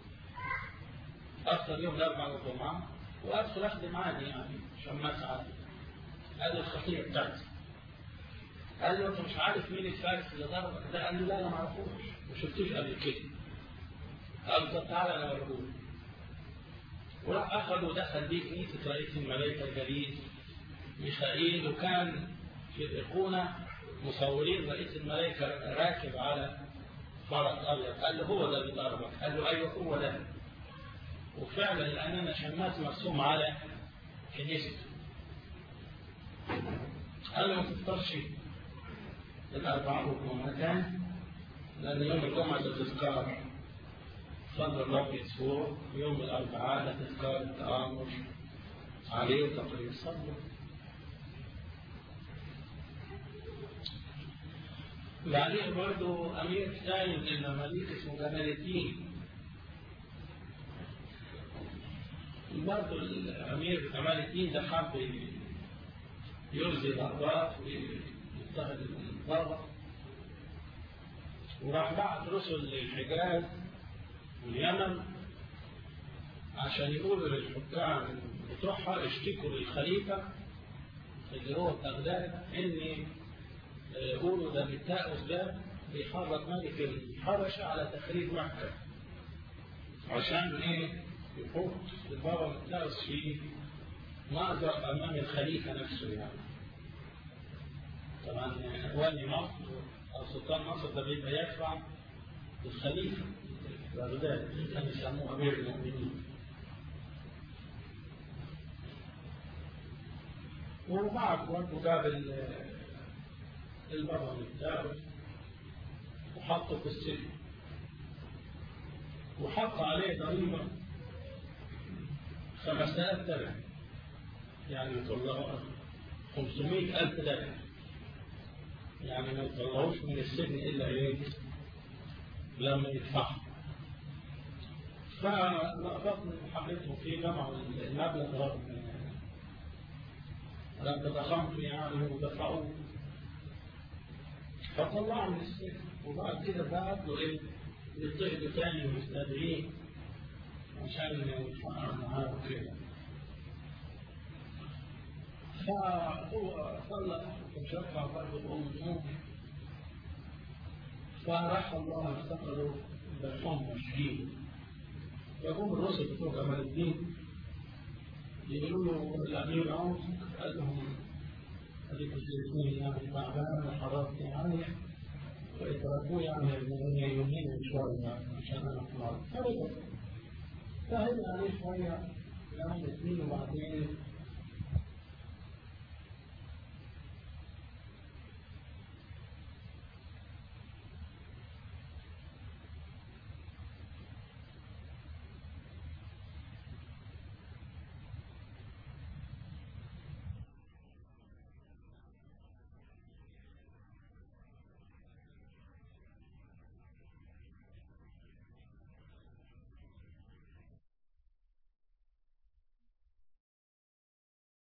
أفطر يوم الأربعاء والجمعة وأدخل أخدم عادي يعني شماس عادي قال له الخطية بتاعتي قال له أنت مش عارف مين الفارس اللي ضربك ده قال له لا أنا ما أعرفوش ما شفتوش قبل كده قال له طب تعالى أنا أوريهولك وراح أخذ ودخل بيه كنيسة رئيس الملائكة الجليل ميخائيل وكان في الأيقونة مصورين رئيس الملائكة راكب على فرس أبيض قال له هو ده اللي ضربك قال له أيوه هو ده وفعلا الآن أنا شماس مرسوم على كنيسته قال له ما تفطرش الأربعاء والجمعتان لأن يوم الجمعة ده تذكار صلى الرب يسوع يوم الأربعاء ده تذكار التآمر عليه وتقرير صلى بعدين برضه أمير ثاني من المماليك اسمه جمال الدين برضه الأمير جمال الدين ده حب يرزي الأرباط ويضطهد الضربة وراح بعت رسل للحجاز واليمن عشان يقولوا للحكام بتوعها اشتكوا للخليفة اللي هو بغداد ان قولوا ده متاؤس ده بيحرض ملك الحبشة على تخريب مكة عشان ايه يحط البابا متاؤس في مأزق أمام الخليفة نفسه يعني طبعا والي مصر أو سلطان مصر ده بيبقى يدفع الخليفة بغداد كان يسموه أمير المؤمنين وبعد برضه جاب البابا بتاعه وحطه في السجن وحط عليه ضريبة خمس آلاف درهم يعني يطلعوا 500 ألف درهم يعني ما يطلعوش من السجن إلا إيه لما يدفعوا فلقطت من محاولتهم في جمع المبلغ رغم رغم تضخمت يعني ودفعوه فطلعوا من السجن وبعد كده بعت له ايه يضطهدوا تاني ويستدعيه عشان يتفاعل معاه وكده فهو صلى وشفع برضه أم نوح فراح الله افتقده بفهم شديد يقوم الرسل بتوع جمال الدين يقولوا له الأمير عمر قال لهم هذيك الاثنين يعني تعبان وحرارتي يعني ويتركوه يعني من يومين إن شاء الله عشان أنا أطلع فرجع فهل عليه شوية يعني اثنين وبعدين